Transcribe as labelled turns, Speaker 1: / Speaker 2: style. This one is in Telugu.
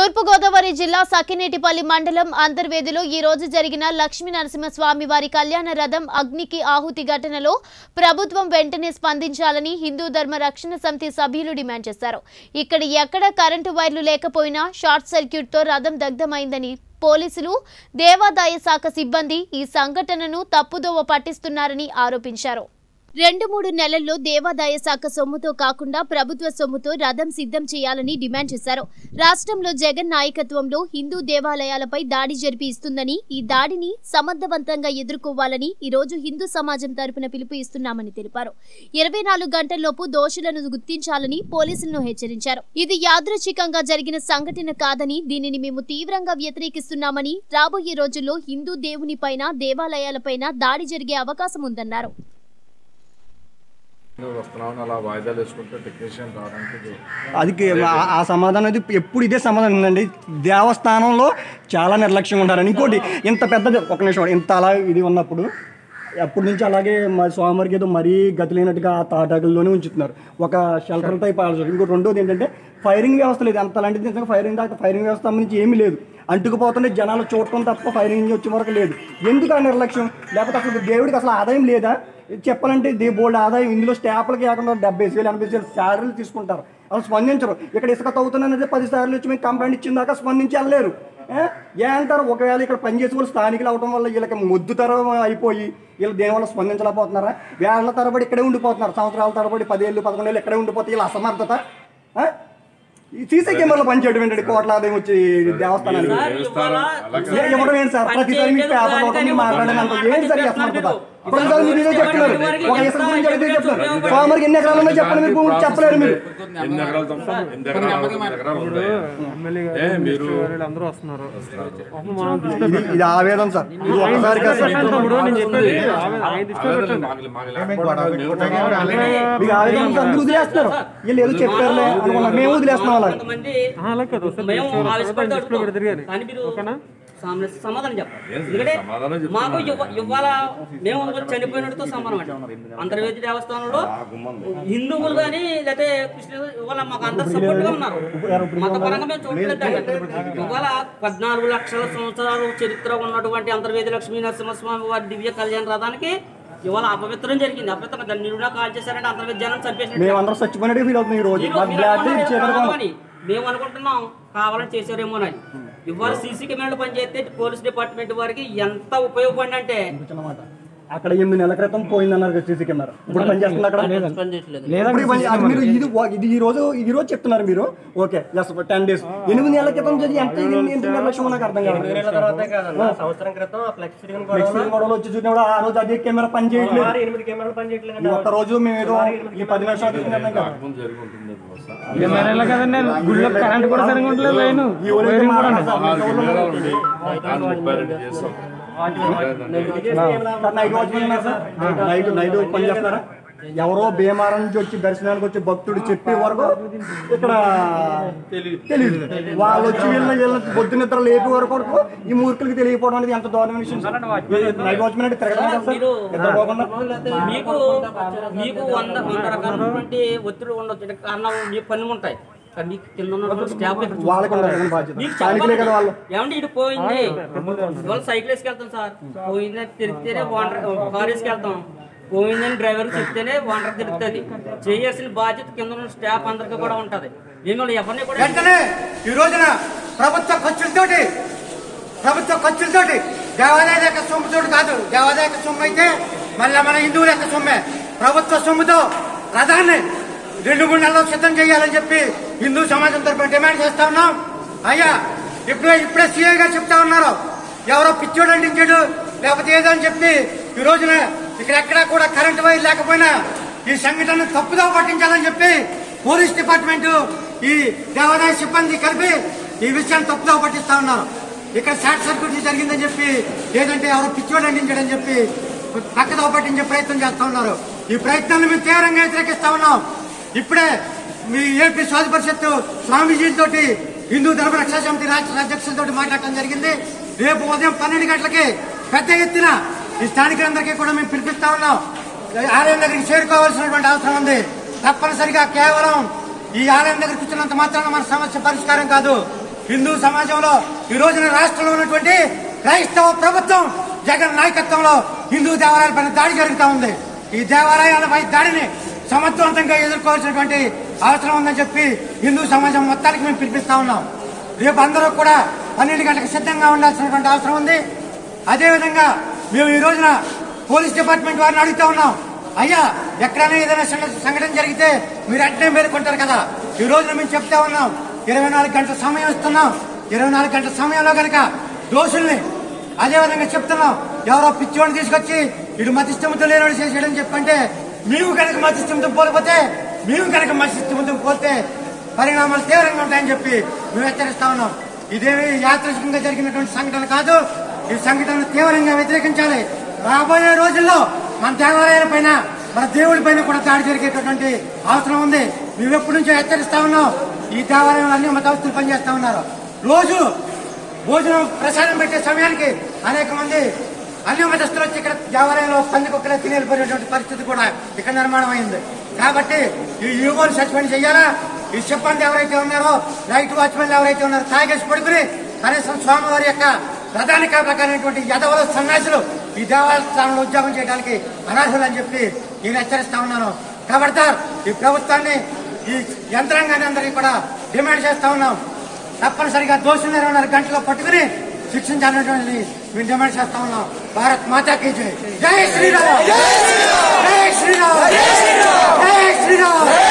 Speaker 1: తూర్పుగోదావరి జిల్లా సకినేటిపల్లి మండలం అంతర్వేదిలో ఈ రోజు జరిగిన లక్ష్మీ నరసింహస్వామి వారి కళ్యాణ రథం అగ్నికి ఆహుతి ఘటనలో ప్రభుత్వం వెంటనే స్పందించాలని హిందూ ధర్మ రక్షణ సమితి సభ్యులు డిమాండ్ చేశారు ఇక్కడ ఎక్కడ కరెంటు వైర్లు లేకపోయినా షార్ట్ సర్క్యూట్తో రథం దగ్ధమైందని పోలీసులు దేవాదాయ శాఖ సిబ్బంది ఈ సంఘటనను తప్పుదోవ పట్టిస్తున్నారని ఆరోపించారు రెండు మూడు నెలల్లో దేవాదాయ శాఖ సొమ్ముతో కాకుండా ప్రభుత్వ సొమ్ముతో రథం సిద్ధం చేయాలని డిమాండ్ చేశారు రాష్ట్రంలో జగన్ నాయకత్వంలో హిందూ దేవాలయాలపై దాడి జరిపి ఇస్తుందని ఈ దాడిని సమర్థవంతంగా ఎదుర్కోవాలని ఈ రోజు హిందూ సమాజం తరపున పిలుపు ఇస్తున్నామని తెలిపారు ఇరవై నాలుగు గంటల్లోపు దోషులను గుర్తించాలని పోలీసులను హెచ్చరించారు ఇది యాదృచ్ఛికంగా జరిగిన సంఘటన కాదని దీనిని మేము తీవ్రంగా వ్యతిరేకిస్తున్నామని రాబోయే రోజుల్లో హిందూ దేవునిపైన దేవాలయాలపైన దాడి జరిగే అవకాశం ఉందన్నారు
Speaker 2: నువ్వు వస్తున్నావు అలా వాయిదాలు వేసుకుంటే టెక్నీషియన్ రావడానికి ఇది
Speaker 3: అది ఆ- ఆ సమాధానం అయితే ఎప్పుడు ఇదే సమాధానం ఉందండి దేవస్థానంలో చాలా నిర్లక్ష్యంగా ఉంటారని ఇంకోటి ఇంత పెద్ద ఒక నిమిషం ఇంత అలా ఇది ఉన్నప్పుడు అప్పటి నుంచి అలాగే మా స్వామివారికి ఏదో మరీ గతి లేనట్టుగా ఆ తాటాకుల్లోనే ఉంచుతున్నారు ఒక షెల్టర్ టైప్ ఆలోచన ఇంకో రెండోది ఏంటంటే ఫైరింగ్ వ్యవస్థ లేదు అంత అలాంటిది నిజంగా ఫైరింగ్ దాకా ఫైరింగ్ వ్యవస్థ సంబంధించి ఏమీ లేదు అంటుకుపోతుంటే జనాలు చూడటం తప్ప ఫైరింగ్ నుంచి వచ్చే వరకు లేదు ఎందుకు ఆ నిర్లక్ష్యం లేకపోతే అసలు దేవుడికి అసలు ఆదాయం లేదా చెప్పాలంటే దే బోల్డ్ ఆదాయం ఇందులో స్టాఫ్లకి కాకుండా డెబ్బై వేలు ఎనభై వేలు శాలరీలు తీసుకుంటారు అసలు స్పందించరు ఇక్కడ ఇసుక తవ్వుతున్నానంటే పది సార్లు వచ్చి మేము కంప్లైంట్ ఇచ్చిన దాకా స్పందించి వెళ్ళలేరు ఏ? ఏ అంటారు ఒకవేళ ఇక్కడ పనిచేసే వాళ్ళు స్థానికులు అవడం వల్ల వీళ్ళకి మొద్దు తరం అయిపోయి వీళ్ళు దేనివల్ల స్పందించలేకపోతున్నారా వేళ్ల తరబడి ఇక్కడే ఉండిపోతున్నారు సంవత్సరాల తరబడి పదేళ్ళు పదకొండేళ్ళు ఇక్కడే ఉండిపోతే వీళ్ళ అసమర్థత ఆ? ఈ సీసీ కెమెరాలు పనిచేయడం ఏంటంటే కోట్ల ఆదాయం వచ్చి దేవస్థానానికి
Speaker 2: దేవస్థానం అలాగే
Speaker 3: ఏ- ఇవ్వడం ఏంటి సార్ ప్రతిసారి మీకు పేపర్ ఒకటి మీరు మాట్లాడడానికి ఏంటి సార్ ఈ అసమర్థత ప్రతిసారి మీరు ఇదే చెప్తున్నారు ఒక ఇసుక గురించి అడిగితే చెప్తున్నారు స్వామివారికి ఎన్ని ఎకరాలు ఉన్నాయో చెప్పండి మీరు భూమి చెప్పలేరు మీరు
Speaker 2: ఎన్ని ఎకరాలు తప్ప ఎన్ని ఎకరాలు తొమ్మిది ఎకరాలు ఉంటాయి
Speaker 4: ఎమ్మెల్యే
Speaker 2: ఏ
Speaker 4: గారు
Speaker 2: మీరు
Speaker 4: వీళ్ళందరూ వస్తున్నారు అప్పుడు మనం దృష్టిలో
Speaker 3: ఇది ఇది ఆవేదన సార్ ఇది ఒక్కసారి కాదు సార్
Speaker 4: పెట్టినప్పుడు నేను చెప్పేది ఆమె- ఆయన దృష్టిలో
Speaker 2: అదే
Speaker 4: పెట్టండి
Speaker 2: మాకు మాకు లేకపోవడం మేము ఉన్నాం.
Speaker 3: మీకు ఆవేదన ఉంటే అందరూ వదిలేస్తున్నారు వీళ్ళు ఏదో చెప్పారులే అనుకున్నారు మేము వదిలేస్తున్నాం అలా
Speaker 5: కొంతమంది
Speaker 4: ఆ, అలా కాదు ఒకసారి
Speaker 5: మేము
Speaker 4: దృష్టిలో పెడతారు,
Speaker 5: ఆవేశపడి
Speaker 4: దృష్టిలో
Speaker 5: అడుగుతాం.
Speaker 4: పెడతారు కానీ
Speaker 5: కానీ మీరు
Speaker 4: ఓకేనా
Speaker 5: సామ- సమాధానం చెప్పాలి
Speaker 2: ఏం
Speaker 5: ఎందుకంటే
Speaker 2: సమాధానం చెప్తున్నా.
Speaker 5: మాకు ఇవ్వ- ఇవాళ మేము చనిపోయినట్టుతో సమానం అండి అంతర్వేది దేవస్థానంలో హిందువులు కానీ లేకపోతే క్రిస్టియన్ ఇవాళ మాకు అంత సపోర్ట్ గా ఉన్నారు మతపరంగా మేము చూడలేదు ఇవాళ పద్నాలుగు లక్షల సంవత్సరాలు చరిత్ర ఉన్నటువంటి అంతర్వేది లక్ష్మీ నరసింహస్వామి వారి దివ్య కళ్యాణ రథానికి ఇవాళ అపవిత్రం జరిగింది అపవిత్రం దాన్ని నిరుడా కాల్ చేశారంటే అంతర్వేది జనం చంపేసినట్టు
Speaker 3: మేము అందరం చచ్చిపోయినట్టే ఫీల్ అవుతుంది ఈ రోజు
Speaker 5: మీరు-
Speaker 3: మాకు
Speaker 5: మీరు
Speaker 3: బ్లాక్
Speaker 5: అనుకున్నది
Speaker 3: చీకటి
Speaker 5: కావాలని మేము అనుకుంటున్నాం కావాలని చేశారేమోనని ఇవాళ సీసీ కెమెరాలు పనిచేస్తే పోలీస్ డిపార్ట్మెంట్ వారికి ఎంత ఉపయోగపడి అంటే
Speaker 3: అన్నమాట అక్కడ ఎనిమిది నెలల క్రితం పోయిందన్నారు సీసీ కెమెరా ఇప్పుడు పని చేస్తుంది అక్కడ ఇప్పుడు పని- అది మీరు ఇది ఇది ఈ రోజు ఈ రోజు చెప్తున్నారు మీరు ఓకే జస్ట్ టెన్ డేస్ ఎనిమిది నెలల క్రితం జరిగి ఎంత ఇది- ఎంత నిర్లక్ష్యం నాకు అర్థం కాదు
Speaker 6: సంవత్సరం క్రితం ఆ ఫ్లెక్స్ తిరిగిన
Speaker 3: నెక్స్ట్ గొడవలు వచ్చి చూసినప్పుడు ఆ రోజు అదే కెమెరా పని చేయట్లేదు
Speaker 6: ఎనిమిది కెమెరాలు పనిచేయట్లేదు
Speaker 3: ఈ ఒక్క రోజు మేము ఏదో ఈ పది నిమిషాలు తీసుకున్నాం కదా
Speaker 2: ముందు జరిగి ఉంటుంది అది బహుశా.
Speaker 4: కెమెరాలో కదండి గుళ్ళో కరెంట్ కూడా సరిగా ఉండలేదు లైన్
Speaker 3: ఈ ఊళ్ళో మాట్లాడాలి సార్.
Speaker 2: ఆరు కెమెరాలు ఉంది. దాన్ని ముప్పై రెండు చేసాం
Speaker 3: సార్, నైట్ వాచ్మెన్ ఉన్నారు సార్ నైట్ నైట్ పని చేస్తారా ఎవరో భీమారం నుంచి వచ్చి దర్శనానికి వచ్చి భక్తుడు చెప్పే వరకు ఇక్కడ తెలియదు వాళ్ళు వచ్చి వీళ్ళ వీళ్ళ పొద్దు నిద్ర లేపే వరకు వరకు ఈ మూర్ఖులకి తెలియకపోవడం అనేది ఎంత దారుణమైన విషయం సార్. నైట్ వాచ్మెన్ అంటే తిరగడం కదా సార్
Speaker 5: మీరు
Speaker 3: నిద్రపోకుండా
Speaker 5: మీకు మీకు వంద వంద రకాలైనటువంటి ఒత్తిడి ఉండొచ్చు కారణం మీకు పని ఉంటాయి కానీ మీకు కింద ఉన్నటువంటి స్టాఫ్ ఇక్కడ
Speaker 3: వాళ్ళకు ఉండాలి కదా బాధ్యత
Speaker 5: మీకు
Speaker 3: స్థానికులే కదా వాళ్ళు
Speaker 5: ఏమండి ఇటు పోయింది ఇవాళ సైకిల్ వేసుకెళ్తాం సార్ పోయిందని తిరిగితేనే వాంటర్ కార్ వేసుకెళ్తాం పోయిందని డ్రైవర్ చెప్తేనే వాంటర్ తిరుగుతుంది చేయాల్సిన బాధ్యత కింద ఉన్న స్టాఫ్ అందరికీ కూడా ఉంటది మేము ఎవరిని కూడా
Speaker 7: వెంటనే ఈ రోజున ప్రభుత్వ ఖర్చులతోటి ప్రభుత్వ ఖర్చులతోటి దేవాదాయ యొక్క సొమ్ముతోటి కాదు దేవాదాయ యొక్క సొమ్ము అయితే మళ్ళీ మన హిందువుల యొక్క సొమ్మే ప్రభుత్వ సొమ్ముతో రథాన్ని రెండు మూడు నెలలు సిద్ధం చేయాలని చెప్పి హిందూ సమాజం తరపున డిమాండ్ చేస్తా ఉన్నాం అయ్యా ఇప్పుడే ఇప్పుడే సీఐ గారు చెప్తా ఉన్నారు ఎవరో పిచ్చోడు అంటించాడు లేకపోతే ఏదో అని చెప్పి ఈ రోజున ఇక్కడ ఎక్కడా కూడా కరెంటు వైర్ లేకపోయినా ఈ సంఘటన తప్పుదో పట్టించాలని చెప్పి పోలీస్ డిపార్ట్మెంట్ ఈ దేవాదాయ సిబ్బంది కలిపి ఈ విషయాన్ని తప్పుదో పట్టిస్తా ఉన్నారు ఇక్కడ షార్ట్ సర్క్యూట్ జరిగిందని చెప్పి లేదంటే ఎవరో పిచ్చోడు అంటించాడని చెప్పి పక్కదో పట్టించే ప్రయత్నం చేస్తా ఉన్నారు ఈ ప్రయత్నాన్ని మేము తీవ్రంగా వ్యతిరేకిస్తా ఉన్నాం ఇప్పుడే మీ ఏపీ స్వాతి పరిషత్తు స్వామీజీతో హిందూ ధర్మ రక్షా సమితి రాష్ట్ర అధ్యక్షులతో మాట్లాడటం జరిగింది రేపు ఉదయం పన్నెండు గంటలకి పెద్ద ఎత్తున ఈ స్థానికులందరికీ కూడా మేము పిలిపిస్తా ఉన్నాం ఆలయం దగ్గరికి చేరుకోవాల్సినటువంటి అవసరం ఉంది తప్పనిసరిగా కేవలం ఈ ఆలయం దగ్గర కూర్చున్నంత మాత్రాన మన సమస్య పరిష్కారం కాదు హిందూ సమాజంలో ఈ రోజున రాష్ట్రంలో ఉన్నటువంటి క్రైస్తవ ప్రభుత్వం జగన్ నాయకత్వంలో హిందూ దేవాలయాలపైన దాడి జరుగుతూ ఉంది ఈ దేవాలయాలపై దాడిని సమర్థవంతంగా ఎదుర్కోవాల్సినటువంటి అవసరం ఉందని చెప్పి హిందూ సమాజం మొత్తానికి మేము పిలిపిస్తా ఉన్నాం రేపు అందరూ కూడా పన్నెండు గంటలకు సిద్ధంగా ఉండాల్సినటువంటి అవసరం ఉంది అదేవిధంగా మేము ఈ రోజున పోలీస్ డిపార్ట్మెంట్ వారిని అడుగుతా ఉన్నాం అయ్యా ఎక్కడైనా ఏదైనా సంఘ- సంఘటన జరిగితే మీరు వెంటనే మేలుకుంటారు కదా ఈ రోజున మేము చెప్తా ఉన్నాం ఇరవై నాలుగు గంటల సమయం ఇస్తున్నాం ఇరవై నాలుగు గంటల సమయంలో కనుక దోషుల్ని అదేవిధంగా చెప్తున్నాం ఎవరో పిచ్చివాడిని తీసుకొచ్చి ఇటు మతిష్టముతో లేనివాడు చేసేయడం చెప్పంటే మేము కనుక మతిష్టంతో పోలిపోతే మేము కనుక మతిష్టంతో పోతే పరిణామాలు తీవ్రంగా ఉంటాయని చెప్పి మేము హెచ్చరిస్తా ఉన్నాం ఇదేమి యాదృశికంగా జరిగినటువంటి సంఘటన కాదు ఈ సంఘటన తీవ్రంగా వ్యతిరేకించాలి రాబోయే రోజుల్లో మన దేవాలయాల పైన మన దేవుడి పైన కూడా దాడి జరిగేటటువంటి అవసరం ఉంది మేము ఎప్పటి నుంచో హెచ్చరిస్తా ఉన్నాం ఈ దేవాలయంలో అన్ని మతస్థులు పనిచేస్తా ఉన్నారు రోజు భోజనం ప్రసాదం పెట్టే సమయానికి అనేక మంది అన్ని మతస్థులు వచ్చి ఇక్కడ దేవాలయంలో పందికొక్కలే తిని వెళ్ళిపోయినటువంటి పరిస్థితి కూడా ఇక్కడ నిర్మాణం అయింది కాబట్టి ఈ యూగోని సస్పెండ్ చేయాలా ఈ సిబ్బంది ఎవరైతే ఉన్నారో లైట్ వాచ్మెన్ ఎవరైతే ఉన్నారో తాగేసి పడుకుని కనీసం స్వామివారి యొక్క ప్రధాన కాపకారైనటువంటి యదవుల సన్యాసులు ఈ దేవస్థానంలో ఉద్యోగం చేయడానికి అనర్హులు అని చెప్పి నేను హెచ్చరిస్తా ఉన్నాను ఖబర్దార్ ఈ ప్రభుత్వాన్ని ఈ యంత్రాంగాన్ని అందరికీ కూడా డిమాండ్ చేస్తా ఉన్నాం తప్పనిసరిగా దోషులు ఇరవై నాలుగు గంటల్లో పట్టుకుని శిక్షించాలనేటువంటి మేము డిమాండ్ చేస్తా ఉన్నాం భారత్ మాతాకి జై జై శ్రీరామ్ జై శ్రీరామ్ జై శ్రీరామ్